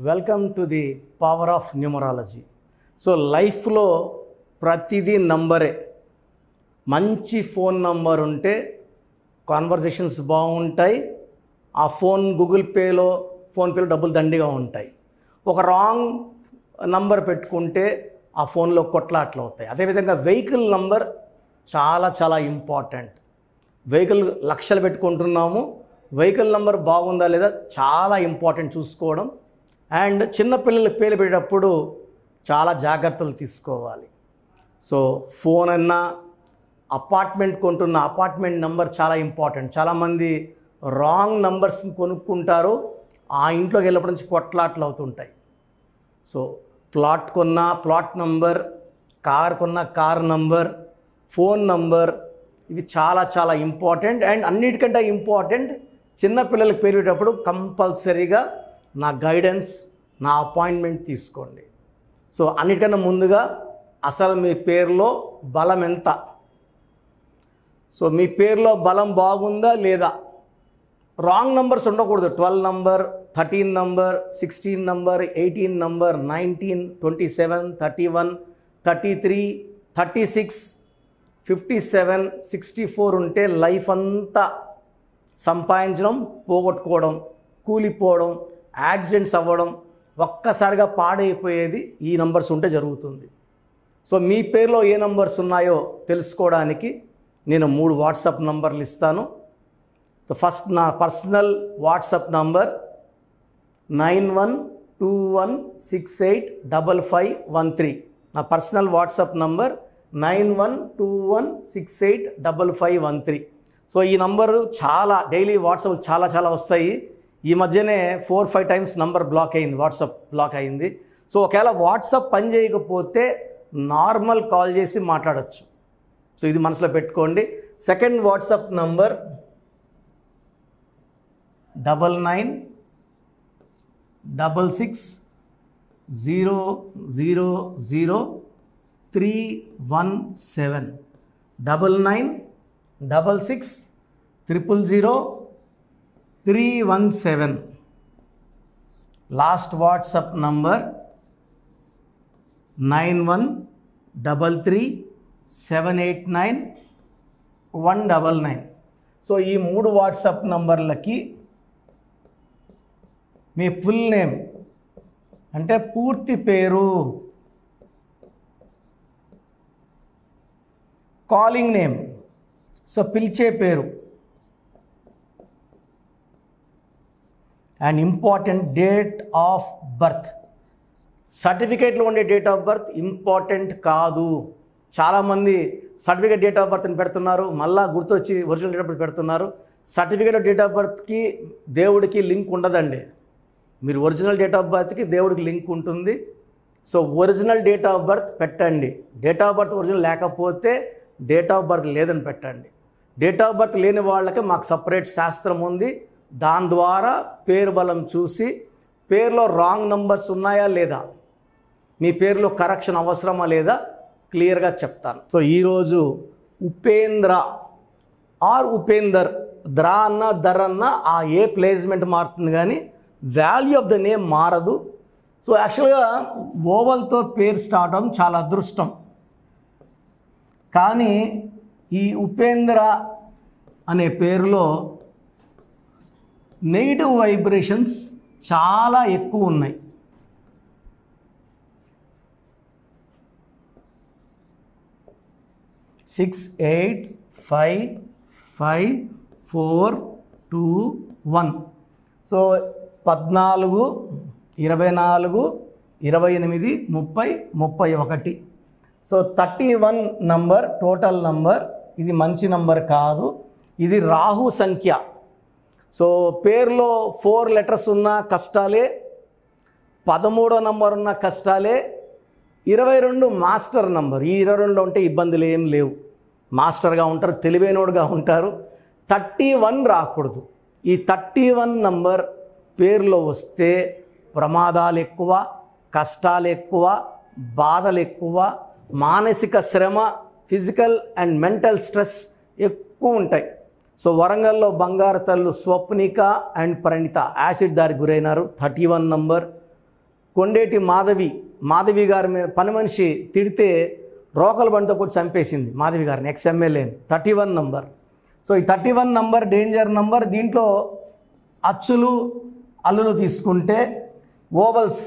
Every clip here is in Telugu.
welcome to the power of numerology so లైఫ్లో ప్రతిదీ నంబరే మంచి ఫోన్ నంబర్ ఉంటే కాన్వర్జేషన్స్ బాగుంటాయి ఆ ఫోన్ గూగుల్ పేలో ఫోన్పేలో డబ్బులు దండిగా ఉంటాయి ఒక రాంగ్ నంబర్ పెట్టుకుంటే ఆ ఫోన్లో కొట్లాట్లు అవుతాయి అదేవిధంగా వెహికల్ నంబర్ చాలా చాలా ఇంపార్టెంట్ వెహికల్ లక్షలు పెట్టుకుంటున్నాము వెహికల్ నంబర్ బాగుందా లేదా చాలా ఇంపార్టెంట్ చూసుకోవడం అండ్ చిన్నపిల్లలకి పేరు పెట్టేటప్పుడు చాలా జాగ్రత్తలు తీసుకోవాలి సో ఫోన్ అన్నా అపార్ట్మెంట్ కొంటున్న అపార్ట్మెంట్ నెంబర్ చాలా ఇంపార్టెంట్ చాలామంది రాంగ్ నంబర్స్ని కొనుక్కుంటారు ఆ ఇంట్లోకి వెళ్ళినప్పటి నుంచి కొట్లాట్లు అవుతుంటాయి సో ప్లాట్ కొన్న ప్లాట్ నంబర్ కార్ కొన్న కార్ నంబర్ ఫోన్ నంబర్ ఇవి చాలా చాలా ఇంపార్టెంట్ అండ్ అన్నిటికంటే ఇంపార్టెంట్ చిన్నపిల్లలకి పేరు పెట్టేటప్పుడు కంపల్సరీగా నా గైడెన్స్ నా అపాయింట్మెంట్ తీసుకోండి సో అన్నిటికన్నా ముందుగా అసలు మీ పేరులో బలం ఎంత సో మీ పేరులో బలం బాగుందా లేదా రాంగ్ నంబర్స్ ఉండకూడదు twelve number thirteen number sixteen number eighteen number nineteen twenty seven thirty one thirty three thirty six fifty seven sixty four ఉంటే లైఫ్ అంతా సంపాదించడం పోగొట్టుకోవడం కూలిపోవడం యాక్సిడెంట్స్ అవ్వడం ఒక్కసారిగా పాడైపోయేది ఈ నంబర్స్ ఉంటే జరుగుతుంది సో మీ పేరులో ఏ నంబర్స్ ఉన్నాయో తెలుసుకోవడానికి నేను మూడు వాట్సాప్ నంబర్లు ఇస్తాను సో ఫస్ట్ నా personal WhatsApp number nine one two one six eight double five one three నా personal WhatsApp number nine one two one six eight double five one three so ఈ నంబరు చాలా డైలీ వాట్సాప్ చాలా చాలా వస్తాయి ఈ మధ్యనే four five times number block అయింది వాట్సాప్ బ్లాక్ అయింది సో ఒకవేళ వాట్సాప్ పని చేయకపోతే నార్మల్ కాల్ చేసి మాట్లాడచ్చు సో ఇది మనసులో పెట్టుకోండి second WhatsApp number double nine double six zero zero zero three one seven double nine double six triple zero three one seven last WhatsApp number nine one double three seven eight nine one double nine so ఈ మూడు వాట్సాప్ నంబర్లకి మీ ఫుల్ నేమ్ అంటే పూర్తి పేరు కాలింగ్ నేమ్ సో పిలిచే పేరు and important date of birth సర్టిఫికేట్లో ఉండే డేట్ ఆఫ్ బర్త్ ఇంపార్టెంట్ కాదు చాలామంది సర్టిఫికేట్ డేట్ ఆఫ్ బర్త్ని పెడుతున్నారు మళ్ళా గుర్తొచ్చి ఒరిజినల్ డేట్ ఆఫ్ బర్త్ పెడుతున్నారు సర్టిఫికేట్ డేట్ ఆఫ్ బర్త్కి దేవుడికి లింక్ ఉండదండి మీరు ఒరిజినల్ డేట్ ఆఫ్ బర్త్కి దేవుడికి లింక్ ఉంటుంది so original date of birth పెట్టండి డేట్ ఆఫ్ బర్త్ ఒరిజినల్ లేకపోతే డేట్ ఆఫ్ బర్త్ లేదని పెట్టండి డేట్ ఆఫ్ బర్త్ లేని వాళ్ళకి మాకు సపరేట్ శాస్త్రం ఉంది దాని ద్వారా పేరు బలం చూసి పేరులో రాంగ్ నంబర్స్ ఉన్నాయా లేదా మీ పేరులో కరెక్షన్ అవసరమా లేదా క్లియర్గా చెప్తాను సో ఈరోజు ఉపేంద్ర ఆర్ ఉపేందర్ ద్రా అన్న దర్ అన్న ఆ ఏ ప్లేస్మెంట్ మారుతుంది కానీ వాల్యూ ఆఫ్ ద నేమ్ మారదు సో యాక్చువల్గా ఓవల్తో పేరు స్టార్ట్ అవడం చాలా అదృష్టం కానీ ఈ ఉపేంద్ర అనే పేరులో నెగిటివ్ వైబ్రేషన్స్ చాలా ఎక్కువ ఉన్నాయి six eight five five four two one so పద్నాలుగు ఇరవై నాలుగు ఇరవై ఎనిమిది ముప్పై ముప్పై ఒకటి so thirty one number total number ఇది మంచి నంబర్ కాదు ఇది రాహు సంఖ్య సో పేరులో ఫోర్ లెటర్స్ ఉన్న కష్టాలే పదమూడో నంబర్ ఉన్న కష్టాలే ఇరవై రెండు మాస్టర్ నంబర్ ఈ ఇరవై రెండులో ఉంటే ఇబ్బందులు ఏం లేవు మాస్టర్గా ఉంటారు తెలివైనోడుగా ఉంటారు థర్టీ వన్ రాకూడదు ఈ థర్టీ వన్ నంబర్ పేరులో వస్తే ప్రమాదాలు ఎక్కువ కష్టాలు ఎక్కువ బాధలు ఎక్కువ మానసిక శ్రమ ఫిజికల్ అండ్ మెంటల్ స్ట్రెస్ ఎక్కువ ఉంటాయి సో వరంగల్లో బంగారు తల్లు స్వప్నిక అండ్ ప్రణిత యాసిడ్ దారికి గురైనారు thirty one number Kondeti Madhavi Madhavi గారి మీద పని మనిషి తిడితే రోకల బండితో కొట్టి చంపేసింది మాధవి గారిని ఎక్స్ ఎమ్మెల్యేని థర్టీ వన్ నంబర్ సో ఈ thirty one number danger number దీంట్లో అచ్చులు అల్లులు తీసుకుంటే vowels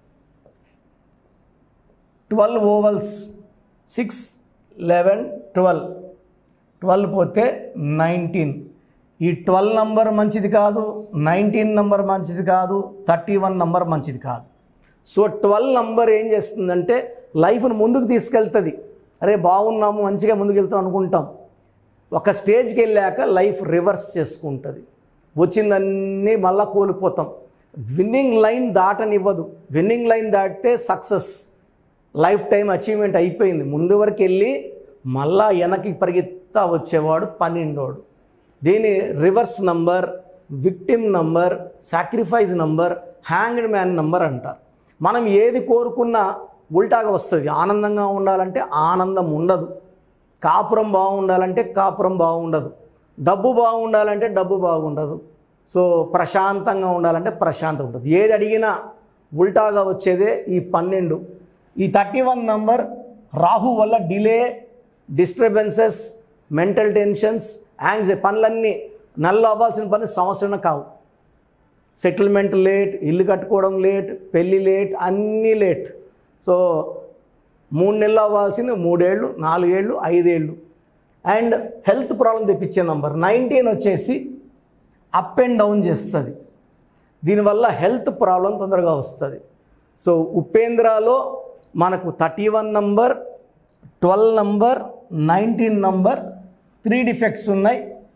twelve vowels six eleven twelve twelve పోతే నైన్టీన్ ఈ ట్వెల్వ్ నంబర్ మంచిది కాదు నైన్టీన్ నంబర్ మంచిది కాదు థర్టీ వన్ నంబర్ మంచిది కాదు సో ట్వెల్వ్ నంబర్ ఏం చేస్తుందంటే లైఫ్ను ముందుకు తీసుకెళ్తుంది అరే బాగున్నాము మంచిగా ముందుకు వెళ్తాం అనుకుంటాం ఒక స్టేజ్కి వెళ్ళాక లైఫ్ రివర్స్ చేసుకుంటుంది వచ్చిందన్నీ మళ్ళా కోల్పోతాం విన్నింగ్ లైన్ దాటనివ్వదు విన్నింగ్ లైన్ దాటితే సక్సెస్ లైఫ్ టైం అచీవ్మెంట్ అయిపోయింది ముందు వరకు వెళ్ళి మళ్ళా వెనక్కి పరిగెత్తా వచ్చేవాడు పన్నెండోడు దీని reverse number victim number sacrifice number hanged man number అంటారు మనం ఏది కోరుకున్నా ఉల్టాగా వస్తుంది ఆనందంగా ఉండాలంటే ఆనందం ఉండదు కాపురం బాగుండాలంటే కాపురం బాగుండదు డబ్బు బాగుండాలంటే డబ్బు బాగుండదు సో ప్రశాంతంగా ఉండాలంటే ప్రశాంతం ఉంటుంది ఏది అడిగినా ఉల్టాగా వచ్చేదే ఈ పన్నెండు ఈ థర్టీ వన్ నంబర్ రాహు వల్ల delay disturbances mental tensions anxiety పనులన్నీ నల్ల అవ్వాల్సిన పని సంవత్సరం కావు సెటిల్మెంట్ లేట్ ఇల్లు కట్టుకోవడం లేట్ పెళ్ళి లేట్ అన్నీ లేట్ సో మూడు నెలలు అవ్వాల్సింది మూడేళ్ళు నాలుగేళ్ళు ఐదేళ్ళు అండ్ హెల్త్ ప్రాబ్లం తెప్పించే నంబర్ నైన్టీన్ వచ్చేసి అప్ అండ్ డౌన్ చేస్తుంది దీనివల్ల హెల్త్ ప్రాబ్లం తొందరగా వస్తుంది సో ఉపేంద్రాలో మనకు thirty one number twelve number nineteen number three defects ఉన్నాయి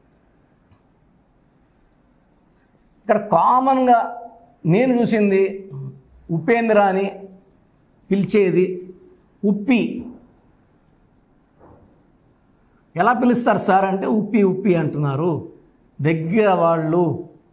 ఇక్కడ కామన్గా నేను చూసింది ఉపేంద్ర అని పిలిచేది ఉప్పి ఎలా పిలుస్తారు సార్ అంటే ఉప్పి ఉప్పి అంటున్నారు దగ్గర వాళ్ళు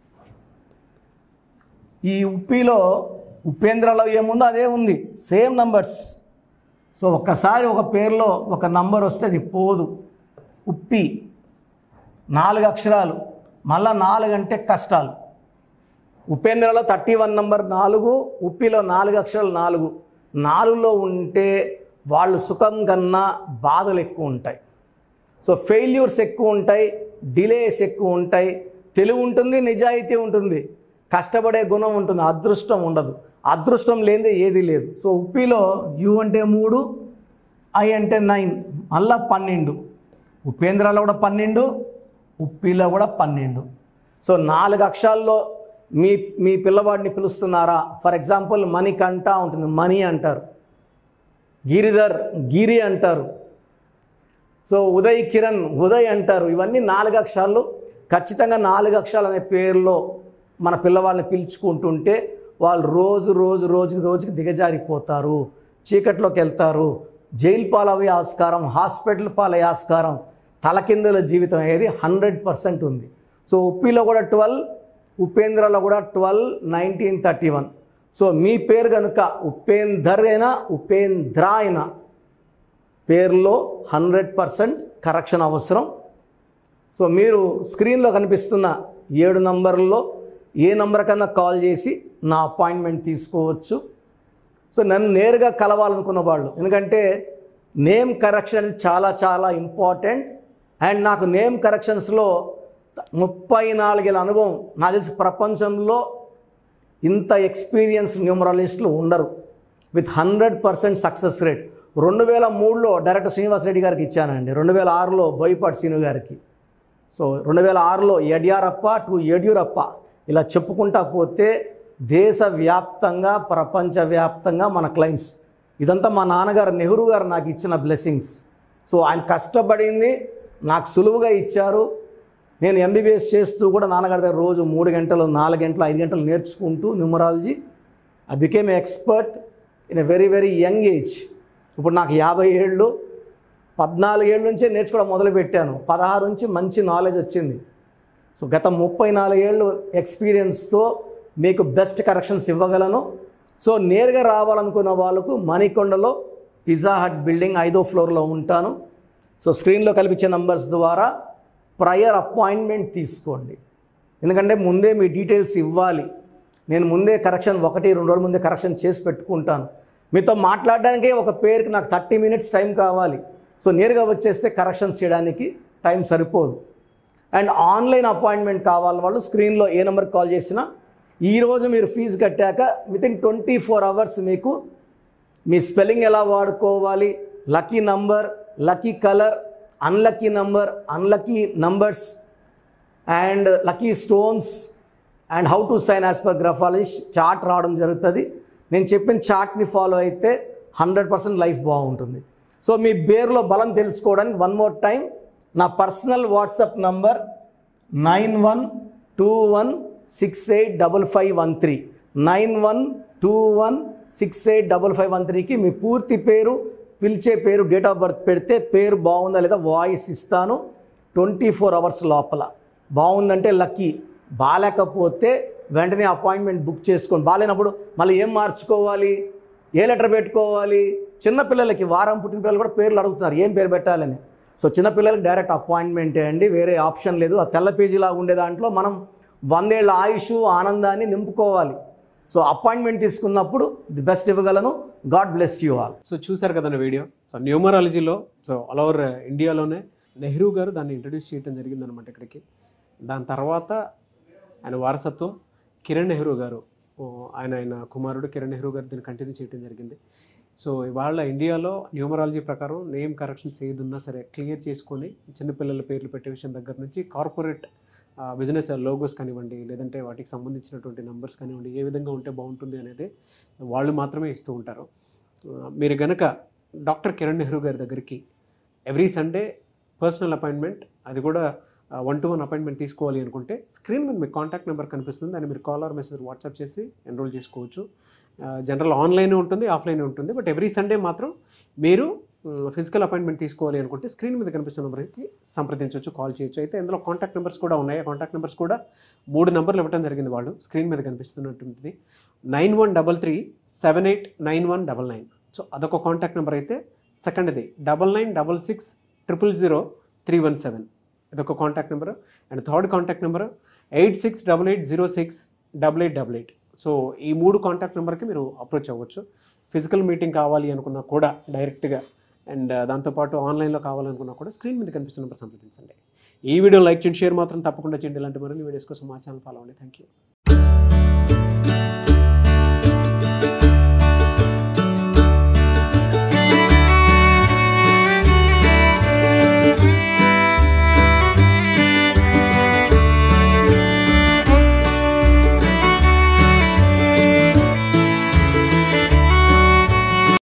ఈ ఉప్పిలో ఉపేంద్రలో ఏముందో అదే ఉంది సేమ్ నంబర్స్ సో ఒక్కసారి ఒక పేరులో ఒక నంబర్ వస్తే అది పోదు ఉప్పి నాలుగు అక్షరాలు మళ్ళా నాలుగు అంటే కష్టాలు ఉపేంద్రలో థర్టీ వన్ నంబర్ నాలుగు ఉప్పిలో నాలుగు అక్షరాలు నాలుగు నాలుగులో ఉంటే వాళ్ళు సుఖం కన్నా బాధలు ఎక్కువ ఉంటాయి సో ఫెయిల్యూర్స్ ఎక్కువ ఉంటాయి డిలేస్ ఎక్కువ ఉంటాయి తెలివి ఉంటుంది నిజాయితీ ఉంటుంది కష్టపడే గుణం ఉంటుంది అదృష్టం ఉండదు అదృష్టం లేనిదే ఏది లేదు సో ఉప్పిలో యు అంటే మూడు ఐ అంటే నైన్ మళ్ళా పన్నెండు ఉపేంద్రాలో కూడా పన్నెండు ఉప్పిలో కూడా పన్నెండు సో నాలుగు అక్షరాల్లో మీ మీ పిల్లవాడిని పిలుస్తున్నారా ఫర్ ఎగ్జాంపుల్ మణికంఠ ఉంటుంది మణి అంటారు గిరిధర్ గిరి అంటారు సో ఉదయ్ కిరణ్ ఉదయ్ అంటారు ఇవన్నీ నాలుగు అక్షరాలు ఖచ్చితంగా నాలుగు అక్షరాలు అనే పేరులో మన పిల్లవాళ్ళని పిలుచుకుంటుంటే వాళ్ళు రోజు రోజు రోజు రోజుకి దిగజారిపోతారు చీకట్లోకి వెళ్తారు జైలు పాలయ్యే ఆస్కారం హాస్పిటల్ పాలయ్యే ఆస్కారం తలకిందుల జీవితం అనేది హండ్రెడ్ పర్సెంట్ ఉంది సో ఉప్పిలో కూడా ట్వెల్వ్ ఉపేంద్రలో కూడా twelve nineteen thirty one so మీ పేరు కనుక ఉపేందర్ అయినా ఉపేంద్ర అయినా పేరులో హండ్రెడ్ పర్సెంట్ కరెక్షన్ అవసరం సో మీరు స్క్రీన్లో కనిపిస్తున్న ఏడు నంబర్లలో ఏ నంబర్ కన్నా కాల్ చేసి నా అపాయింట్మెంట్ తీసుకోవచ్చు సో నన్ను నేరుగా కలవాలనుకున్న వాళ్ళు ఎందుకంటే నేమ్ కరెక్షన్ అనేది చాలా చాలా ఇంపార్టెంట్ అండ్ నాకు నేమ్ కరెక్షన్స్లో ముప్పై నాలుగేళ్ళ అనుభవం నాకు తెలిసి ప్రపంచంలో ఇంత ఎక్స్పీరియన్స్ న్యూమరాలజిస్టులు ఉండరు with hundred percent success rate రెండు వేల మూడులో డైరెక్టర్ శ్రీనివాస్ రెడ్డి గారికి ఇచ్చానండి రెండు వేల ఆరులో బోయపాటి శ్రీను గారికి సో రెండు వేల ఆరులో యడ్యారప్ప టు యడ్యూరప్ప ఇలా చెప్పుకుంటా పోతే దేశవ్యాప్తంగా ప్రపంచవ్యాప్తంగా మన క్లయింట్స్ ఇదంతా మా నాన్నగారు నెహ్రూ గారు నాకు ఇచ్చిన బ్లెస్సింగ్స్ సో ఆయన కష్టపడింది నాకు సులువుగా ఇచ్చారు నేను ఎంబీబీఎస్ చేస్తూ కూడా నాన్నగారి దగ్గర రోజు మూడు గంటలు నాలుగు గంటలు ఐదు గంటలు నేర్చుకుంటూ numerology I became expert in a very very young age ఇప్పుడు నాకు యాభై ఏళ్ళు పద్నాలుగేళ్ళ నుంచే నేర్చుకోవడం మొదలుపెట్టాను పదహారు నుంచి మంచి నాలెడ్జ్ వచ్చింది సో గత ముప్పై నాలుగేళ్ళు ఎక్స్పీరియన్స్తో మీకు బెస్ట్ కరెక్షన్స్ ఇవ్వగలను సో నేరుగా రావాలనుకున్న వాళ్ళకు మణికొండలో పిజ్జా హట్ బిల్డింగ్ ఐదో ఫ్లోర్లో ఉంటాను సో స్క్రీన్లో కల్పించే నంబర్స్ ద్వారా ప్రయర్ అపాయింట్మెంట్ తీసుకోండి ఎందుకంటే ముందే మీ డీటెయిల్స్ ఇవ్వాలి నేను ముందే కరెక్షన్ ఒకటి రెండు రోజుల ముందే కరెక్షన్ చేసి పెట్టుకుంటాను మీతో మాట్లాడడానికే ఒక పేరుకి నాకు థర్టీ మినిట్స్ టైం కావాలి సో నేరుగా వచ్చేస్తే కరెక్షన్స్ చేయడానికి టైం సరిపోదు అండ్ ఆన్లైన్ అపాయింట్మెంట్ కావాలి వాళ్ళు స్క్రీన్లో ఏ నెంబర్కి కాల్ చేసినా ఈరోజు మీరు ఫీజు కట్టాక with in twenty four hours మీకు మీ స్పెల్లింగ్ ఎలా వాడుకోవాలి lucky number lucky colour unlucky number unlucky numbers and lucky stones and how to sign as per graphology chart రావడం జరుగుతుంది నేను చెప్పిన చార్ట్ని ఫాలో అయితే హండ్రెడ్ పర్సెంట్ లైఫ్ బాగుంటుంది సో మీ పేరులో బలం తెలుసుకోవడానికి వన్ మోర్ టైం నా personal WhatsApp number nine one two one six eight double five one three nine one two one six eight double five one త్రీకి మీ పూర్తి పేరు పిలిచే పేరు డేట్ ఆఫ్ బర్త్ పెడితే పేరు బాగుందా లేదా వాయిస్ ఇస్తాను ట్వంటీ ఫోర్ అవర్స్ లోపల బాగుందంటే లక్కీ బాగాలేకపోతే వెంటనే అపాయింట్మెంట్ బుక్ చేసుకోండి బాగాలేనప్పుడు మళ్ళీ ఏం మార్చుకోవాలి ఏ లెటర్ పెట్టుకోవాలి చిన్నపిల్లలకి వారం పుట్టిన పిల్లలు కూడా పేర్లు అడుగుతున్నారు ఏం పేరు పెట్టాలని సో చిన్నపిల్లలకి డైరెక్ట్ అపాయింట్మెంటే అండి వేరే ఆప్షన్ లేదు ఆ తెల్ల పేజీలా ఉండే దాంట్లో మనం వందేళ్ల ఆయుష్ ఆనందాన్ని నింపుకోవాలి సో అపాయింట్మెంట్ తీసుకున్నప్పుడు ది బెస్ట్ ఇవ్వగలను god bless you all so చూశారు కదండి వీడియో సో న్యూమరాలజీలో సో ఆల్ ఓవర్ ఇండియాలోనే నెహ్రూ గారు దాన్ని ఇంట్రడ్యూస్ చేయడం జరిగిందనమాట ఇక్కడికి దాని తర్వాత ఆయన వారసత్వం కిరణ్ నెహ్రూ గారు ఓ, ఆయన ఆయన కుమారుడు కిరణ్ నెహ్రూ గారు దీన్ని కంటిన్యూ చేయడం జరిగింది సో ఇవాళ ఇండియాలో న్యూమరాలజీ ప్రకారం నేమ్ కరెక్షన్స్ ఏదున్నా సరే క్లియర్ చేసుకొని చిన్నపిల్లల పేర్లు పెట్టే విషయం దగ్గర నుంచి కార్పొరేట్ బిజినెస్ లోగోస్ కానివ్వండి లేదంటే వాటికి సంబంధించినటువంటి నెంబర్స్ కానివ్వండి ఏ విధంగా ఉంటే బాగుంటుంది అనేది వాళ్ళు మాత్రమే ఇస్తూ ఉంటారు ఆ, మీరు గనక డాక్టర్ కిరణ్ నెహ్రూ గారి దగ్గరికి ఎవ్రీ సండే పర్సనల్ అపాయింట్మెంట్ అది కూడా వన్ టు వన్ అపాయింట్మెంట్ తీసుకోవాలి అనుకుంటే స్క్రీన్ మీద మీకు కాంటాక్ట్ నెంబర్ కనిపిస్తుంది దాన్ని మీరు కాల్ ఆర్ మెసేజ్ వాట్సాప్ చేసి ఎన్రోల్ చేసుకోవచ్చు జనరల్ ఆన్లైన్ ఉంటుంది ఆఫ్లైన్ ఉంటుంది బట్ ఎవ్రీ సండే మాత్రం మీరు ఫిజికల్ అపాయింట్మెంట్ తీసుకోవాలి అనుకుంటే స్క్రీన్ మీద కనిపిస్తున్న నెంబర్కి సంప్రదించవచ్చు కాల్ చేయొచ్చు అయితే ఇందులో కాంటాక్ట్ నెంబర్స్ కూడా ఉన్నాయి ఆ కాంటాక్ట్ నెంబర్స్ కూడా మూడు నెంబర్లు ఇవ్వడం జరిగింది వాళ్ళు స్క్రీన్ మీద కనిపిస్తున్నటువంటిది nine one double three seven eight nine one double nine so అదొక కాంటాక్ట్ నెంబర్ అయితే సెకండ్ది double nine double six triple zero three one seven ఇదొక contact number and third contact number eight six double eight zero six double eight double eight so ఈ మూడు కాంటాక్ట్ నెంబర్కి మీరు అప్రోచ్ అవ్వచ్చు ఫిజికల్ మీటింగ్ కావాలి అనుకున్నా కూడా డైరెక్ట్గా అండ్ దాంతోపాటు ఆన్లైన్లో కావాలనుకున్నా కూడా స్క్రీన్ మీద కనిపిస్తున్న నెంబర్ సంప్రదించండి ఈ వీడియో లైక్ చేయండి షేర్ మాత్రం తప్పకుండా చేయండి ఇలాంటి మరిన్ని వీడియోస్ కోసం మా ఛానల్ ఫాలో అవ్వండి థ్యాంక్ యూ